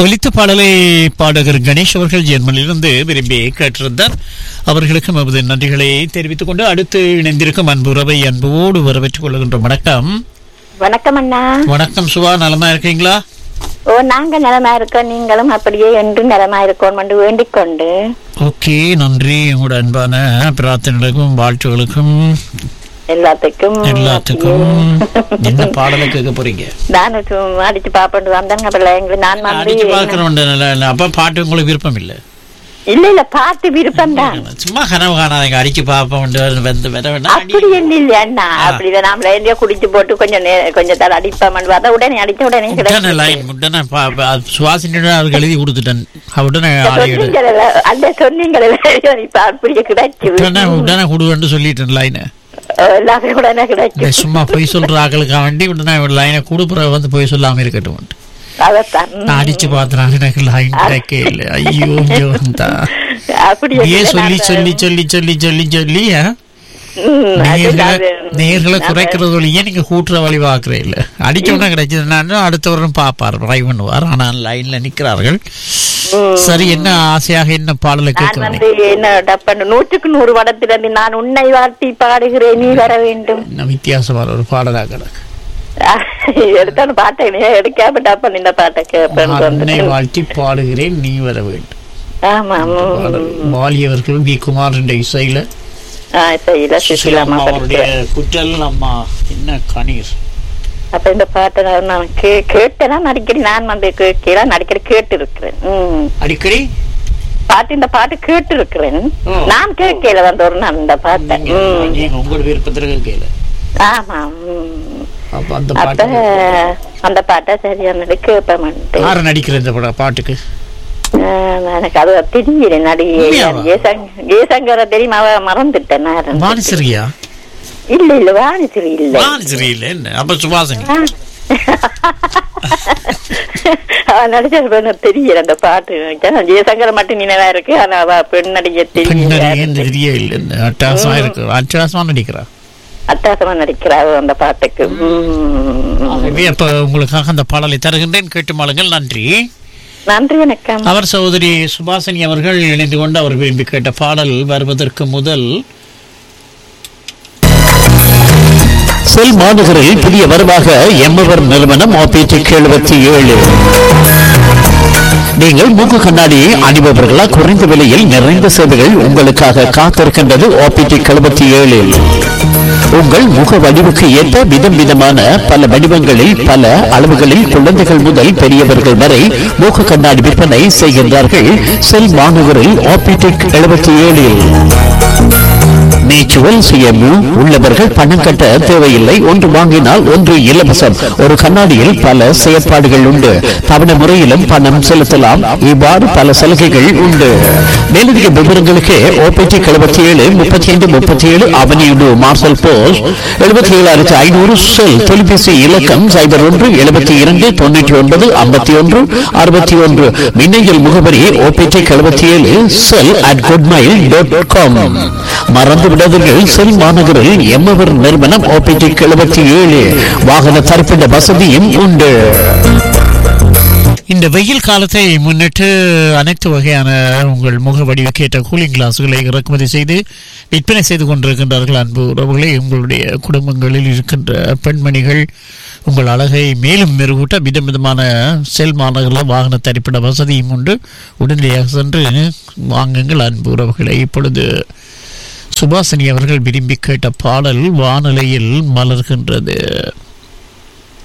ஒலித்த பாடலை பாடகர் கணேஷ் அவர்கள் ஜெர்மனிலிருந்து விரும்பி கேட்டிருந்தார் அவர்களுக்கும் நமது நன்றிகளை தெரிவித்துக் கொண்டு அடுத்து இணைந்திருக்கும் அன்புறவை அன்போடு வரவேற்றுக் கொள்கின்றோம் வணக்கம் வணக்கம் அண்ணா வணக்கம் சுபா நலமா இருக்கீங்களா ஓ நாங்க நலமா இருக்கோம் நீங்களும் அப்படியே என்று நலமா இருக்கோம் என்று வேண்டிக் கொண்டு ஓகே நன்றி உங்களோட அன்பான பிரார்த்தனைகளுக்கும் வாழ்த்துகளுக்கும் எல்லாத்துக்கும் எல்லாத்துக்கும் என்ன பாடலை கேட்க போறீங்க நான் சும்மா அடிச்சு பாப்பண்டு வந்தேங்க பிள்ளைங்க நான் வந்து அடிச்சு பார்க்கறோம் அப்ப பாட்டு உங்களுக்கு விருப்பம் இல்லை இல்ல இல்ல பாட்டு விருப்பம் தான் சும்மா கனவு காணாதீங்க அடிச்சு பார்ப்போம் வந்து வர வேண்டாம் அடி- அப்படி என்ன இல்ல அண்ணா அப்படிதான் நாம எங்கேயோ குடிச்சு போட்டு கொஞ்சம் நே- கொஞ்சம் தர அடிப்போம் பார்த்தா உடனே அடிச்ச உடனே உடனே கிடைக்கும் லைன் உடனே பா- பா- சுவாசினியோட அவருக்கு எழுதி கொடுத்துட்டேன் உடனே ஆடி எடு. சொன்னீங்களே அந்த சொன்னீங்களே இப்ப அப்படியே கிடைச்சு உடனே உடனே கொடுவேன்னு சொல்லிட்டேன் லைனை எல்லாமே உடனே கிடைச்சு இந்த சும்மா பொய் சொல்ற ஆக்களுக்காக வேண்டி உடனே லைனை கொடுப்புற வந்து பொய் சொல்லாம இருக்கட்டும் அதைத்தான் நான் அடிச்சு பாத்துறாங்க எனக்கு லைன் கிடைக்கே இல்லை ஐயோ ஐயோ இந்தா. அப்படி ஏன் சொல்லி சொல்லி சொல்லி சொல்லி சொல்லி சொல்லி ஆ? நேர்களை நேர்களை குறைக்கிறது வழியே நீங்க கூட்டுற வழி பாக்குறே இல்ல அடிச்ச உடனே கிடைச்சதுன்னா அடுத்தவரும் பாப்பார் ட்ரை பண்ணுவார் ஆனால் லைன்ல நிக்கிறார்கள் சரி என்ன ஆசையாக என்ன பாடலை கேட்க நான் வேண்டிய வந்து என்ன டப்பன் நூற்றுக்கு நூறு படத்திலிருந்து நான் உன்னை வாழ்த்தி பாடுகிறேன் நீ வர வேண்டும் வித்தியாசமான ஒரு பாடலாக கிடக்கு எடுத்தான பாட்டை நீ எடுக்காம டப்பன் இந்த பாட்டை கேட்பேன் உன்னை வாழ்த்தி பாடுகிறேன் நீ வர வேண்டும் ஆமா பாடல் வாலியவர்கள் வி குமார் என்ற இசையில செய்யல சுசிலாமா அவருடைய குற்றல் அம்மா என்ன கணீர் அப்ப இந்த பாட்டை நான் நான் கே- கேட்டேனா அடிக்கடி நான் வந்து கேட்கல அடிக்கடி கேட்டு இருக்கிறேன் உம் அடிக்கடி பாட்டு இந்த பாட்டு கேட்டு இருக்கிறேன் ஓ. நான் கேட்கல வந்து ஒரு நாள் இந்த பாட்டை நீங்க உம். நீங்க உங்களோட விருப்பத்திற்கு கேளு ஆமா உம். அப்ப அந்த அப்ப பாட்டு அந்த பாட்டை சரியானது கேட்பேன் யாரு நடிக்கிற இந்த பட- பாட்டுக்கு எனக்கு அது தெரியல நடிகை உண்மையாவா? ஜெயசங்கர தெரியுமா அவ மறந்துட்டேன் நான் வாணிசிரியா இல்ல இல்ல வாணிசிரி இல்ல வாணிசிரி இல்ல என்ன அப்ப சுபாசினி ஆ. அவ நடிச்சது எனக்கு தெரியல அந்த பாட்டு எனக்கு ஜெயசங்கர மட்டும் நினைவா இருக்கு ஆனா அவ பெண் நடிகை தெரியல பெண்ணறிய தெரிய இல்ல அட்டாசமா இருக்கு அட்டாசமா நடிக்கிறா அட்டாசமா நடிக்கிறா அவ அந்த பாட்டுக்கு உம். ஆகவே அப்ப உங்களுக்காக அந்த பாடலை தருகின்றேன் கேட்டு மாளுங்கள் நன்றி நன்றி வணக்கம் அவர் சகோதரி சுபாசினி அவர்கள் இணைந்து கொண்டு அவர் விரும்பி கேட்ட பாடல் வருவதற்கு முதல் செல் மாநகரில் புதிய வரவாக எம்மவர் நிறுவனம் ஆபிடிக் எழுபத்தி ஏழு நீங்கள் மூக்கு கண்ணாடி அணிபவர்களா குறைந்த விலையில் நிறைந்த சேவைகள் உங்களுக்காக காத்திருக்கின்றது ஆபிடிக் எழுபத்தி ஏழில் உங்கள் முக வடிவுக்கு ஏற்ப விதம் விதமான பல வடிவங்களில் பல அளவுகளில் குழந்தைகள் முதல் பெரியவர்கள் வரை மூக்கு கண்ணாடி விற்பனை செய்கின்றார்கள் செல் மாநகரில் ஆபிடிக் எழுபத்தி ஏழில் நேச்சுரல் சிஎம்யூ உள்ளவர்கள் பணம் கட்ட தேவையில்லை ஒன்று வாங்கினால் ஒன்று இலவசம் ஒரு கண்ணாடியில் பல செயற்பாடுகள் உண்டு தவணை முறையிலும் பணம் செலுத்தலாம் இவ்வாறு பல சலுகைகள் உண்டு மேலதிக விவரங்களுக்கு ஓபிடி எழுபத்தி ஏழு முப்பத்தி ஐந்து முப்பத்தி ஏழு அவனியுடு மார்சல் போஸ்ட் எழுபத்தி ஏழாயிரத்தி ஐநூறு செல் தொலைபேசி இலக்கம் சைபர் ஒன்று எழுபத்தி இரண்டு தொண்ணூற்றி ஒன்பது ஐம்பத்தி ஒன்று அறுபத்தி ஒன்று மின்னஞ்சல் முகவரி ஓபிடி எழுபத்தி ஏழு cell at Gmail dot com மறந்து விடாதீர்கள் செல் மாநகரில் எம்மவர் நிறுவனம் ஓபிடி எழுபத்தி ஏழு வாகன தரிப்பிட வசதியும் உண்டு இந்த வெயில் காலத்தை முன்னிட்டு அனைத்து வகையான உங்கள் முக வடிவுக்கேற்ற கூலிங் கிளாஸுகளை இறக்குமதி செய்து விற்பனை செய்து கொண்டிருக்கின்றார்கள் அன்பு உறவுகளை உங்களுடைய குடும்பங்களில் இருக்கின்ற பெண்மணிகள் உங்கள் அழகை மேலும் மெருகூட்ட விதம் விதமான செல் மாநகரில் வாகன தரிப்பிட வசதியும் உண்டு உடனடியாக சென்று வாங்குங்கள் அன்பு உறவுகளை இப்பொழுது சுபாசினி அவர்கள் விரும்பி கேட்ட பாடல் வானிலையில் மலர்கின்றது